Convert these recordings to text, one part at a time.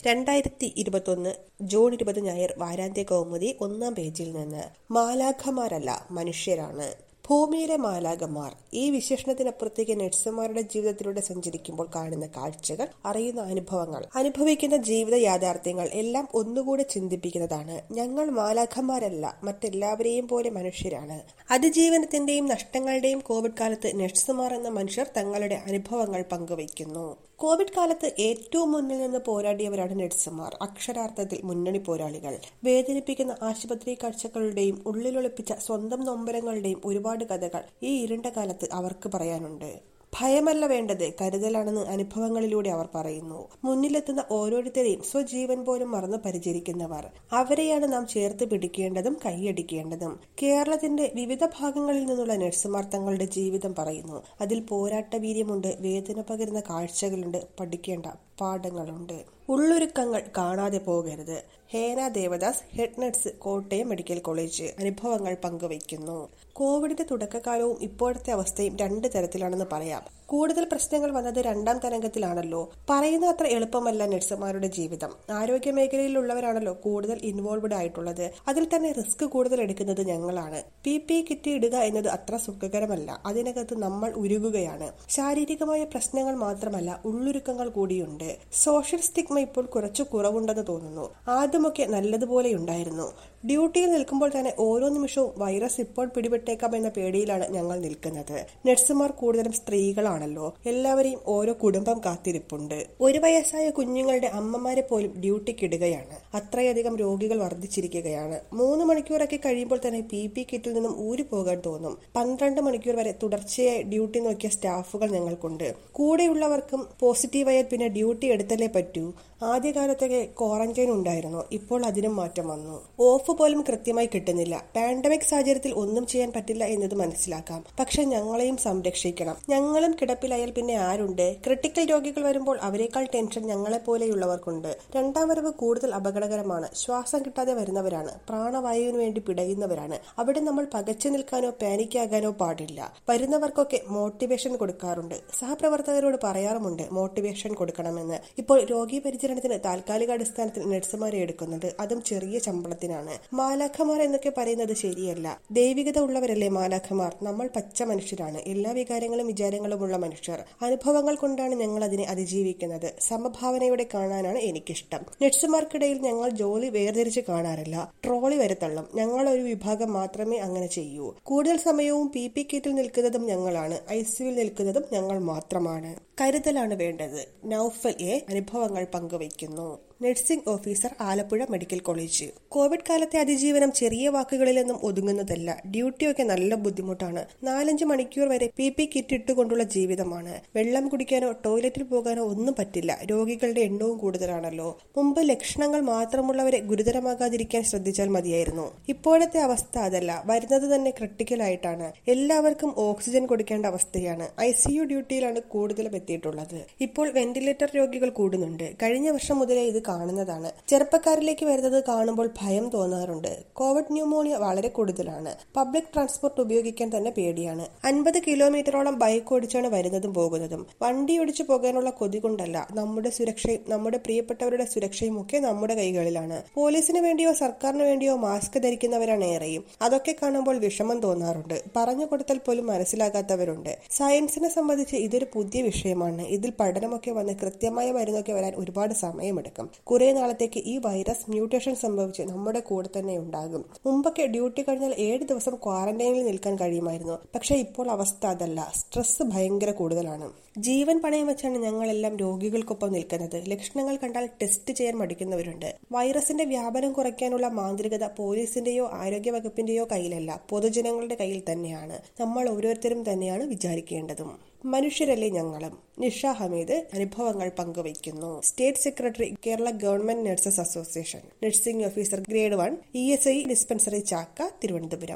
രണ്ടായിരത്തി ഇരുപത്തൊന്ന് ജൂൺ ഇരുപത് ഞായർ വാരാന്ത്യ കൗമുദി ഒന്നാം പേജിൽ നിന്ന് മാലാഖമാരല്ല മനുഷ്യരാണ് ഭൂമിയിലെ മാലാഖമാർ ഈ വിശേഷണത്തിനപ്പുറത്തേക്ക് നഴ്സുമാരുടെ ജീവിതത്തിലൂടെ സഞ്ചരിക്കുമ്പോൾ കാണുന്ന കാഴ്ചകൾ അറിയുന്ന അനുഭവങ്ങൾ അനുഭവിക്കുന്ന ജീവിത യാഥാർത്ഥ്യങ്ങൾ എല്ലാം ഒന്നുകൂടെ ചിന്തിപ്പിക്കുന്നതാണ് ഞങ്ങൾ മാലാഖമാരല്ല മറ്റെല്ലാവരെയും പോലെ മനുഷ്യരാണ് അതിജീവനത്തിന്റെയും നഷ്ടങ്ങളുടെയും കോവിഡ് കാലത്ത് നഴ്സുമാർ എന്ന മനുഷ്യർ തങ്ങളുടെ അനുഭവങ്ങൾ പങ്കുവയ്ക്കുന്നു കോവിഡ് കാലത്ത് ഏറ്റവും മുന്നിൽ നിന്ന് പോരാടിയവരാണ് നഴ്സുമാർ അക്ഷരാർത്ഥത്തിൽ മുന്നണി പോരാളികൾ വേദനിപ്പിക്കുന്ന ആശുപത്രി കാഴ്ചകളുടെയും ഉള്ളിലൊളിപ്പിച്ച സ്വന്തം നൊമ്പരങ്ങളുടെയും ഒരുപാട് കഥകൾ ഈ ഇരുണ്ട കാലത്ത് അവർക്ക് പറയാനുണ്ട് ഭയമല്ല വേണ്ടത് കരുതലാണെന്ന് അനുഭവങ്ങളിലൂടെ അവർ പറയുന്നു മുന്നിലെത്തുന്ന ഓരോരുത്തരെയും സ്വജീവൻ പോലും മറന്നു പരിചരിക്കുന്നവർ അവരെയാണ് നാം ചേർത്ത് പിടിക്കേണ്ടതും കൈയടിക്കേണ്ടതും കേരളത്തിന്റെ വിവിധ ഭാഗങ്ങളിൽ നിന്നുള്ള നഴ്സുമാർ തങ്ങളുടെ ജീവിതം പറയുന്നു അതിൽ പോരാട്ട വീര്യമുണ്ട് വേദന പകരുന്ന കാഴ്ചകളുണ്ട് പഠിക്കേണ്ട പാഠങ്ങളുണ്ട് ഉള്ളൊരുക്കങ്ങൾ കാണാതെ പോകരുത് Hena Devadas head nurse Kottayam medical college അനുഭവങ്ങൾ പങ്കുവയ്ക്കുന്നു കോവിഡിന്റെ തുടക്കകാലവും ഇപ്പോഴത്തെ അവസ്ഥയും രണ്ട് തരത്തിലാണെന്ന് പറയാം കൂടുതൽ പ്രശ്നങ്ങൾ വന്നത് രണ്ടാം തരംഗത്തിലാണല്ലോ പറയുന്ന അത്ര എളുപ്പമല്ല നഴ്സുമാരുടെ ജീവിതം ആരോഗ്യ മേഖലയിലുള്ളവരാണല്ലോ കൂടുതൽ ഇൻവോൾവഡ് ആയിട്ടുള്ളത് അതിൽ തന്നെ റിസ്ക് കൂടുതൽ എടുക്കുന്നത് ഞങ്ങളാണ് പി പി കിറ്റ് ഇടുക എന്നത് അത്ര സുഖകരമല്ല അതിനകത്ത് നമ്മൾ ഉരുകുകയാണ് ശാരീരികമായ പ്രശ്നങ്ങൾ മാത്രമല്ല ഉള്ളൊരുക്കങ്ങൾ കൂടിയുണ്ട് സോഷ്യൽ സ്റ്റിഗ്മ ഇപ്പോൾ കുറച്ചു കുറവുണ്ടെന്ന് തോന്നുന്നു ആദ്യമൊക്കെ നല്ലതുപോലെ ഉണ്ടായിരുന്നു ഡ്യൂട്ടിയിൽ നിൽക്കുമ്പോൾ തന്നെ ഓരോ നിമിഷവും വൈറസ് ഇപ്പോൾ പിടിപെട്ടേക്കാം എന്ന പേടിയിലാണ് ഞങ്ങൾ നിൽക്കുന്നത് നഴ്സുമാർ കൂടുതലും സ്ത്രീകളാണല്ലോ എല്ലാവരെയും ഓരോ കുടുംബം കാത്തിരിപ്പുണ്ട് ഒരു വയസ്സായ കുഞ്ഞുങ്ങളുടെ അമ്മമാരെ പോലും ഡ്യൂട്ടിക്കിടുകയാണ് അത്രയധികം രോഗികൾ വർദ്ധിച്ചിരിക്കുകയാണ് മൂന്ന് മണിക്കൂറൊക്കെ കഴിയുമ്പോൾ തന്നെ പി പി കിറ്റിൽ നിന്നും ഊരി പോകാൻ തോന്നും പന്ത്രണ്ട് മണിക്കൂർ വരെ തുടർച്ചയായി ഡ്യൂട്ടി നോക്കിയ സ്റ്റാഫുകൾ ഞങ്ങൾക്കുണ്ട് കൂടെയുള്ളവർക്കും പോസിറ്റീവായാൽ പിന്നെ ഡ്യൂട്ടി എടുത്തല്ലേ പറ്റൂ ആദ്യകാലത്തൊക്കെ ക്വാറന്റൈൻ ഉണ്ടായിരുന്നു ഇപ്പോൾ അതിനും മാറ്റം വന്നു ഓഫ് പോലും കൃത്യമായി കിട്ടുന്നില്ല പാൻഡമിക് സാഹചര്യത്തിൽ ഒന്നും ചെയ്യാൻ പറ്റില്ല എന്നത് മനസ്സിലാക്കാം പക്ഷെ ഞങ്ങളെയും സംരക്ഷിക്കണം ഞങ്ങളും കിടപ്പിലായാൽ പിന്നെ ആരുണ്ട് ക്രിട്ടിക്കൽ രോഗികൾ വരുമ്പോൾ അവരെക്കാൾ ടെൻഷൻ ഞങ്ങളെ പോലെയുള്ളവർക്കുണ്ട് രണ്ടാം വരവ് കൂടുതൽ അപകടകരമാണ് ശ്വാസം കിട്ടാതെ വരുന്നവരാണ് പ്രാണവായുവിന് വേണ്ടി പിടയുന്നവരാണ് അവിടെ നമ്മൾ പകച്ചു നിൽക്കാനോ പാനിക്കാകാനോ പാടില്ല വരുന്നവർക്കൊക്കെ മോട്ടിവേഷൻ കൊടുക്കാറുണ്ട് സഹപ്രവർത്തകരോട് പറയാറുമുണ്ട് മോട്ടിവേഷൻ കൊടുക്കണമെന്ന് ഇപ്പോൾ രോഗി പരിചരണത്തിന് താൽക്കാലിക അടിസ്ഥാനത്തിൽ നഴ്സുമാരെ എടുക്കുന്നുണ്ട് അതും ചെറിയ ശമ്പളത്തിനാണ് മാലാഖമാർ എന്നൊക്കെ പറയുന്നത് ശരിയല്ല ദൈവികത ഉള്ളവരല്ലേ മാലാഖമാർ നമ്മൾ പച്ച മനുഷ്യരാണ് എല്ലാ വികാരങ്ങളും വിചാരങ്ങളുമുള്ള മനുഷ്യർ അനുഭവങ്ങൾ കൊണ്ടാണ് ഞങ്ങൾ അതിനെ അതിജീവിക്കുന്നത് സമഭാവനയോടെ കാണാനാണ് എനിക്കിഷ്ടം നഴ്സുമാർക്കിടയിൽ ഞങ്ങൾ ജോലി വേർതിരിച്ച് കാണാറില്ല ട്രോളി വരെ തള്ളും ഞങ്ങൾ ഒരു വിഭാഗം മാത്രമേ അങ്ങനെ ചെയ്യൂ കൂടുതൽ സമയവും പി പി കിറ്റിൽ നിൽക്കുന്നതും ഞങ്ങളാണ് ഐസിയുവിൽ നിൽക്കുന്നതും ഞങ്ങൾ മാത്രമാണ് കരുതലാണ് വേണ്ടത് നൌഫൽ എ അനുഭവങ്ങൾ പങ്കുവയ്ക്കുന്നു nursing officer Alappuzha medical college covid കാലത്തെ അതിജീവനം ചെറിയ വാക്കുകളിലൊന്നും ഒതുങ്ങുന്നതല്ല ഡ്യൂട്ടിയൊക്കെ നല്ല ബുദ്ധിമുട്ടാണ് നാലഞ്ച് മണിക്കൂർ വരെ പി പി കിറ്റ് ഇട്ടുകൊണ്ടുള്ള ജീവിതമാണ് വെള്ളം കുടിക്കാനോ ടോയ്ലറ്റിൽ പോകാനോ ഒന്നും പറ്റില്ല രോഗികളുടെ എണ്ണവും കൂടുതലാണല്ലോ മുമ്പ് ലക്ഷണങ്ങൾ മാത്രമുള്ളവരെ ഗുരുതരമാകാതിരിക്കാൻ ശ്രദ്ധിച്ചാൽ മതിയായിരുന്നു ഇപ്പോഴത്തെ അവസ്ഥ അതല്ല വരുന്നത് തന്നെ ക്രിട്ടിക്കലായിട്ടാണ് എല്ലാവർക്കും ഓക്സിജൻ കൊടുക്കേണ്ട അവസ്ഥയാണ് ഐ സിയു ഡ്യൂട്ടിയിലാണ് കൂടുതലും എത്തിയിട്ടുള്ളത് ഇപ്പോൾ വെന്റിലേറ്റർ രോഗികൾ കൂടുന്നുണ്ട് കഴിഞ്ഞ വർഷം മുതലേ ഇത് കാണുന്നതാണ് ചെറുപ്പക്കാരിലേക്ക് വരുന്നത് കാണുമ്പോൾ ഭയം തോന്നാറുണ്ട് കോവിഡ് ന്യൂമോണിയ വളരെ കൂടുതലാണ് പബ്ലിക് ട്രാൻസ്പോർട്ട് ഉപയോഗിക്കാൻ തന്നെ പേടിയാണ് അൻപത് കിലോമീറ്ററോളം ബൈക്ക് ഓടിച്ചാണ് വരുന്നതും പോകുന്നതും വണ്ടി ഓടിച്ചു പോകാനുള്ള കൊതി കൊണ്ടല്ല നമ്മുടെ സുരക്ഷയും നമ്മുടെ പ്രിയപ്പെട്ടവരുടെ സുരക്ഷയും ഒക്കെ നമ്മുടെ കൈകളിലാണ് പോലീസിന് വേണ്ടിയോ സർക്കാരിന് വേണ്ടിയോ മാസ്ക് ധരിക്കുന്നവരാണ് ഏറെയും അതൊക്കെ കാണുമ്പോൾ വിഷമം തോന്നാറുണ്ട് പറഞ്ഞു കൊടുത്താൽ പോലും മനസ്സിലാകാത്തവരുണ്ട് സയൻസിനെ സംബന്ധിച്ച് ഇതൊരു പുതിയ വിഷയമാണ് ഇതിൽ പഠനമൊക്കെ വന്ന് കൃത്യമായ മരുന്നൊക്കെ വരാൻ ഒരുപാട് സമയമെടുക്കും കുറെ നാളത്തേക്ക് ഈ വൈറസ് മ്യൂട്ടേഷൻ സംഭവിച്ച് നമ്മുടെ കൂടെ തന്നെ ഉണ്ടാകും മുമ്പൊക്കെ ഡ്യൂട്ടി കഴിഞ്ഞാൽ ഏഴ് ദിവസം ക്വാറന്റൈനിൽ നിൽക്കാൻ കഴിയുമായിരുന്നു പക്ഷെ ഇപ്പോൾ അവസ്ഥ അതല്ല സ്ട്രെസ് ഭയങ്കര കൂടുതലാണ് ജീവൻ പണയം വെച്ചാണ് ഞങ്ങളെല്ലാം രോഗികൾക്കൊപ്പം നിൽക്കുന്നത് ലക്ഷണങ്ങൾ കണ്ടാൽ ടെസ്റ്റ് ചെയ്യാൻ മടിക്കുന്നവരുണ്ട് വൈറസിന്റെ വ്യാപനം കുറയ്ക്കാനുള്ള മാന്ത്രികത പോലീസിന്റെയോ ആരോഗ്യ വകുപ്പിന്റെയോ കയ്യിലല്ല പൊതുജനങ്ങളുടെ കയ്യിൽ തന്നെയാണ് നമ്മൾ ഓരോരുത്തരും തന്നെയാണ് വിചാരിക്കേണ്ടതും മനുഷ്യരല്ലേ ഞങ്ങളും നിഷ ഹമീദ് അനുഭവങ്ങൾ പങ്കുവയ്ക്കുന്നു state secretary Kerala government nurses association nursing officer grade one E S I dispensary Chakka Thiruvananthapuram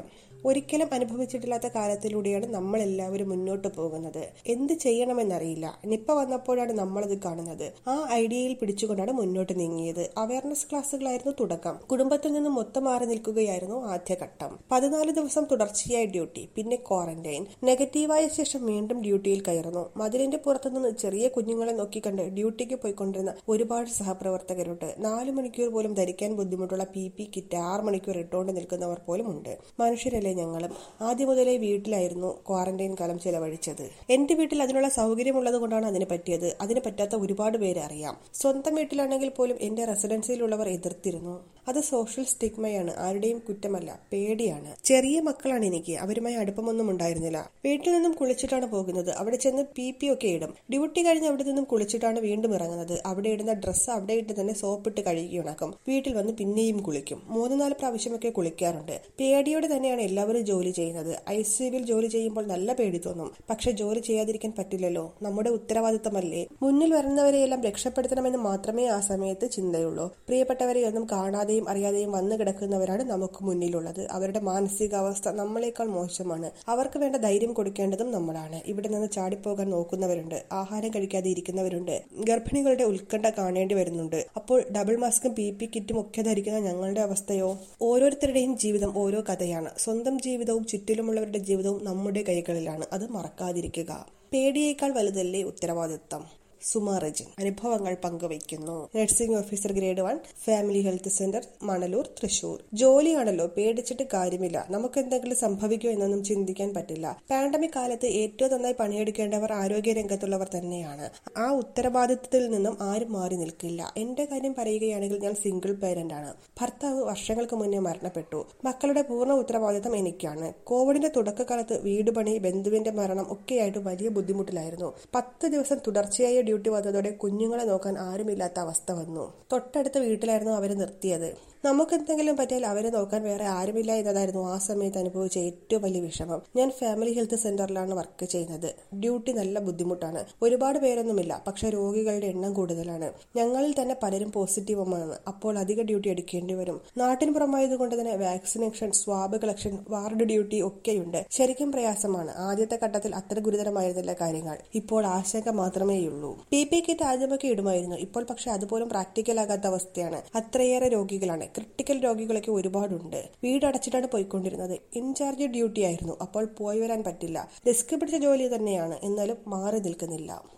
ഒരിക്കലും അനുഭവിച്ചിട്ടില്ലാത്ത കാലത്തിലൂടെയാണ് നമ്മൾ എല്ലാവരും മുന്നോട്ട് പോകുന്നത് എന്ത് ചെയ്യണമെന്നറിയില്ല നിപ്പ വന്നപ്പോഴാണ് നമ്മളത് കാണുന്നത് ആ ഐഡിയയിൽ പിടിച്ചുകൊണ്ടാണ് മുന്നോട്ട് നീങ്ങിയത് അവയർനെസ് ക്ലാസ്സുകളായിരുന്നു തുടക്കം കുടുംബത്തിൽ നിന്നും മൊത്തം മാറി നിൽക്കുകയായിരുന്നു ആദ്യഘട്ടം പതിനാല് ദിവസം തുടർച്ചയായ ഡ്യൂട്ടി പിന്നെ ക്വാറന്റൈൻ നെഗറ്റീവായ ശേഷം വീണ്ടും ഡ്യൂട്ടിയിൽ കയറുന്നു മതിലിന്റെ പുറത്തുനിന്ന് ചെറിയ കുഞ്ഞുങ്ങളെ നോക്കിക്കണ്ട് ഡ്യൂട്ടിക്ക് പോയിക്കൊണ്ടിരുന്ന ഒരുപാട് സഹപ്രവർത്തകരുണ്ട് നാലു മണിക്കൂർ പോലും ധരിക്കാൻ ബുദ്ധിമുട്ടുള്ള പി പി കിറ്റ് ആറ് മണിക്കൂർ ഇട്ടുകൊണ്ട് നിൽക്കുന്നവർ പോലും ഉണ്ട് മനുഷ്യരല്ലേ ഞങ്ങളും ആദ്യം മുതലേ വീട്ടിലായിരുന്നു ക്വാറന്റൈൻ കാലം ചെലവഴിച്ചത് എന്റെ വീട്ടിൽ അതിനുള്ള സൗകര്യമുള്ളത് കൊണ്ടാണ് അതിന് പറ്റിയത് അതിന് പറ്റാത്ത ഒരുപാട് പേരെ അറിയാം സ്വന്തം വീട്ടിലാണെങ്കിൽ പോലും എന്റെ റെസിഡൻസിയിലുള്ളവർ എതിർത്തിരുന്നു അത് സോഷ്യൽ സ്റ്റിഗ്മയാണ് ആരുടെയും കുറ്റമല്ല പേടിയാണ് ചെറിയ മക്കളാണ് എനിക്ക് അവരുമായി അടുപ്പമൊന്നും ഉണ്ടായിരുന്നില്ല വീട്ടിൽ നിന്നും കുളിച്ചിട്ടാണ് പോകുന്നത് അവിടെ ചെന്ന് പി പി ഒക്കെ ഇടും ഡ്യൂട്ടി കഴിഞ്ഞ് അവിടെ നിന്നും കുളിച്ചിട്ടാണ് വീണ്ടും ഇറങ്ങുന്നത് അവിടെ ഇടുന്ന ഡ്രസ്സ് അവിടെ ഇട്ട് തന്നെ സോപ്പിട്ട് കഴുകി ഉണക്കും വീട്ടിൽ വന്ന് പിന്നെയും കുളിക്കും മൂന്ന് നാല് പ്രാവശ്യമൊക്കെ കുളിക്കാറുണ്ട് പേടിയോടെ തന്നെയാണ് എല്ലാവരും ജോലി ചെയ്യുന്നത് ഐ സിയുവിൽ ജോലി ചെയ്യുമ്പോൾ നല്ല പേടി തോന്നും പക്ഷെ ജോലി ചെയ്യാതിരിക്കാൻ പറ്റില്ലല്ലോ നമ്മുടെ ഉത്തരവാദിത്തമല്ലേ മുന്നിൽ വരുന്നവരെയെല്ലാം രക്ഷപ്പെടുത്തണമെന്ന് മാത്രമേ ആ സമയത്ത് ചിന്തയുള്ളൂ പ്രിയപ്പെട്ടവരെ ഒന്നും കാണാതെയും അറിയാതെയും വന്നു കിടക്കുന്നവരാണ് നമുക്ക് മുന്നിലുള്ളത് അവരുടെ മാനസികാവസ്ഥ നമ്മളെക്കാൾ മോശമാണ് അവർക്ക് വേണ്ട ധൈര്യം കൊടുക്കേണ്ടതും നമ്മളാണ് ഇവിടെ നിന്ന് ചാടിപ്പോകാൻ നോക്കുന്നവരുണ്ട് ആഹാരം കഴിക്കാതെ ഇരിക്കുന്നവരുണ്ട് ഗർഭിണികളുടെ ഉത്കണ്ഠ കാണേണ്ടി വരുന്നുണ്ട് അപ്പോൾ ഡബിൾ മാസ്കും പി പി കിറ്റും ഒക്കെ ധരിക്കുന്ന ഞങ്ങളുടെ അവസ്ഥയോ ഓരോരുത്തരുടെയും ജീവിതം ഓരോ കഥയാണ് സ്വന്തം ജീവിതവും ചുറ്റിലുമുള്ളവരുടെ ജീവിതവും നമ്മുടെ കൈകളിലാണ് അത് മറക്കാതിരിക്കുക പേടിയേക്കാൾ വലുതല്ലേ ഉത്തരവാദിത്തം സുമാറജിൻ അനുഭവങ്ങൾ പങ്കുവയ്ക്കുന്നു nursing officer grade one family health centre Manalur Thrissur ജോലിയാണല്ലോ പേടിച്ചിട്ട് കാര്യമില്ല നമുക്ക് എന്തെങ്കിലും സംഭവിക്കോ എന്നൊന്നും ചിന്തിക്കാൻ പറ്റില്ല പാൻഡമിക് കാലത്ത് ഏറ്റവും നന്നായി പണിയെടുക്കേണ്ടവർ ആരോഗ്യ രംഗത്തുള്ളവർ തന്നെയാണ് ആ ഉത്തരവാദിത്തത്തിൽ നിന്നും ആരും മാറി നിൽക്കില്ല എന്റെ കാര്യം പറയുകയാണെങ്കിൽ ഞാൻ സിംഗിൾ പേരന്റ് ആണ് ഭർത്താവ് വർഷങ്ങൾക്ക് മുന്നേ മരണപ്പെട്ടു മക്കളുടെ പൂർണ്ണ ഉത്തരവാദിത്തം എനിക്കാണ് കോവിഡിന്റെ തുടക്കകാലത്ത് വീട് പണി ബന്ധുവിന്റെ മരണം ഒക്കെയായിട്ട് വലിയ ബുദ്ധിമുട്ടിലായിരുന്നു പത്ത് ദിവസം തുടർച്ചയായ ഡ്യൂട്ടി വന്നതോടെ കുഞ്ഞുങ്ങളെ നോക്കാൻ ആരുമില്ലാത്ത അവസ്ഥ വന്നു തൊട്ടടുത്ത വീട്ടിലായിരുന്നു അവരെ നിർത്തിയത് നമുക്ക് എന്തെങ്കിലും പറ്റിയാൽ അവരെ നോക്കാൻ വേറെ ആരുമില്ല എന്നതായിരുന്നു ആ സമയത്ത് അനുഭവിച്ച ഏറ്റവും വലിയ വിഷമം ഞാൻ ഫാമിലി ഹെൽത്ത് സെന്ററിലാണ് വർക്ക് ചെയ്യുന്നത് ഡ്യൂട്ടി നല്ല ബുദ്ധിമുട്ടാണ് ഒരുപാട് പേരൊന്നുമില്ല പക്ഷെ രോഗികളുടെ എണ്ണം കൂടുതലാണ് ഞങ്ങളിൽ തന്നെ പലരും പോസിറ്റീവുമാണ് അപ്പോൾ അധിക ഡ്യൂട്ടി എടുക്കേണ്ടി വരും നാട്ടിന് പുറമായതുകൊണ്ട് തന്നെ vaccination swab collection ward duty ഒക്കെയുണ്ട് ശരിക്കും പ്രയാസമാണ് ആദ്യത്തെ ഘട്ടത്തിൽ അത്ര ഗുരുതരമായിരുന്നില്ല കാര്യങ്ങൾ ഇപ്പോൾ ആശങ്ക മാത്രമേയുള്ളൂ പി പി കിറ്റ് ആദ്യമൊക്കെ ഇടുമായിരുന്നു ഇപ്പോൾ പക്ഷെ അതുപോലും പ്രാക്ടിക്കൽ ആകാത്ത അവസ്ഥയാണ് അത്രയേറെ രോഗികളാണ് ക്രിട്ടിക്കൽ രോഗികളൊക്കെ ഒരുപാടുണ്ട് വീടടച്ചിട്ടാണ് പോയിക്കൊണ്ടിരുന്നത് ഇൻചാർജ് ഡ്യൂട്ടി ആയിരുന്നു അപ്പോൾ പോയി വരാൻ പറ്റില്ല റിസ്ക് പിടിച്ച ജോലി തന്നെയാണ് എന്നാലും മാറി നിൽക്കുന്നില്ല